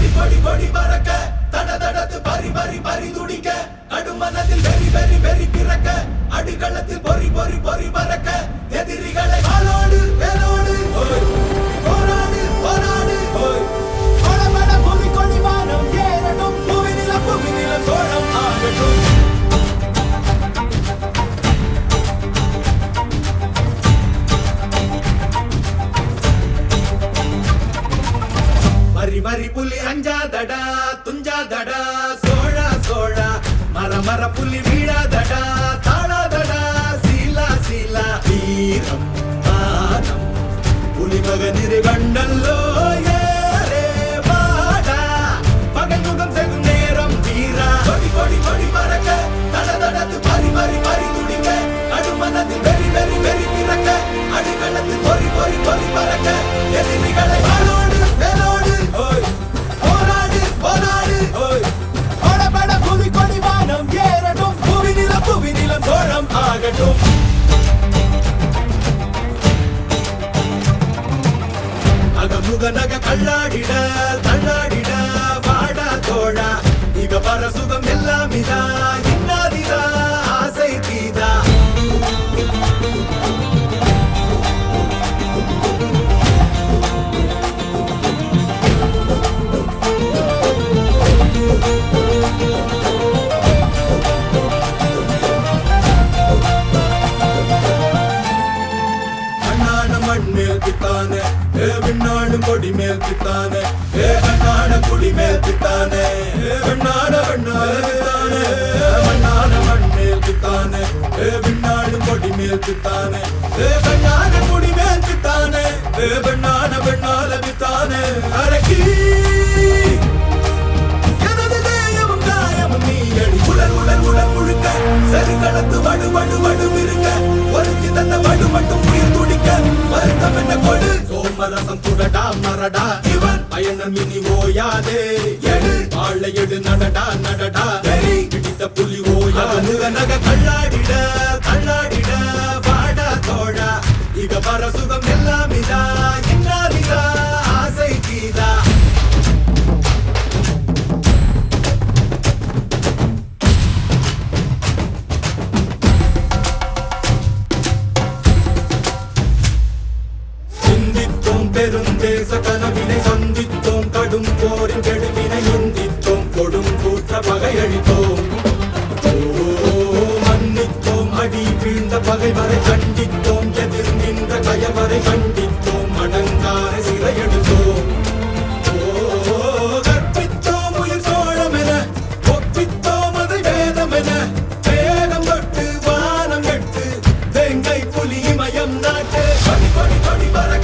கொடி கொடி கொடி பறக்க தட தடத்து பறி பறி பறி துடிக்க கடுமனதில் வெறி வெறி வெறி பிறக்க அடிகளத்தில் பொறி பொறி பொறி பறக்க எதிரிகளை வாளோடு வேலோடு ஓய். போராடு போராடு ஓய். படபட புவி கொடி வானம் ஏறட்டும் புவி நிலம் புவி நிலம் சோழம் ஆகட்டும் வரி வரி புலி அஞ்சாதடா துஞ்சாதடா சோழா சோழா மர மர புலி வீழாதடா தாழாதடா சீலா சீலா வீரம் மானம் புலி மகனிரு கண்டல்லோ ஏறே வாடா பகை முகம் செகும் நேரம் வீரா கொடி கொடி கொடி பறக்க தட தடத்து பறி பறி பறி துடிக்க நடுமனத்தில் வெறி வெறி வெறி பிறக்க அடிகளத்தில் பொறி பொறி பொறி பறக்க எதிரிகளை வாளோடு வேலோடு ஓய் போராடு போராடு ஓய் பட பட புவி கொடி வானம் ஏறட்டும் புவி நிலம் புவி நிலம் சோழம் ஆகட்டும் அகமுக நக கல்லாடிட தள்ளாடிட வாடா தோழா இக பர சுகம் எல்லாம் இதா இன்னாதிதா ஆசை தீதா அண்ணான மண் மேல் பித்தானே ஏ விண்ணாடும் கொடி மேல் பித்தானே ஏ கண்ணாட குடி மேல் பித்தானே ஏ வெண்ணாட வெண்ணாட பித்தானே மண்ணான மண் மேல் பித்தானே ஏ விண்ணாடும் கொடி மேல் பித்தானே ஏ கண்ணாட குடி மேல் பித்தானே ஏ வெண்ணாட வெண்ணால பித்தானே அரக்கி எனது தேயமும் காயமும் நீ அடி உடல் உடல் உடல் முழுக்க சரி கலந்து வடு வடு வடு இருக்க ஒருத்தி தந்த வடு மட்டும் உயிர் துடிக்க வருத்தம் என்ன கொடு சோமரசம் துடடா மரடா இவன் பயணம் இனி ஓயாதே எடு வாழை எடு நடடா நடடா வெறி பிடித்த புலி ஓயா முக நக கல்லாடிட கல்லாடிட வாடா தோழா இக பர சுகம் எல்லாம் இதா இன்னாதிதா ஆசை கீதா சிந்தித்தோம் பெருந்தேச கனவினை சந்தித்தோம் கடும் போரின் கெடுவினை எந்தித்தோம் கொடும் கூற்ற பகையழித்தோம் ஓ, மன்னித்தோம் அடி வீழ்ந்த பகைவரை கண்டித்தோம் எதிர் நின்ற கயவரை கண்டித்தோம் அடங்காரை சிறையெடுத்தோம் ஓ, கற்பித்தோம் உயிர் சோழமென ஒப்பித்தோம் அதை வேதமென வேகம் தொட்டு வானம் எட்டு வெங்கை புலி மயம் நாட்டு கொடி கொடி கொடி பறக்க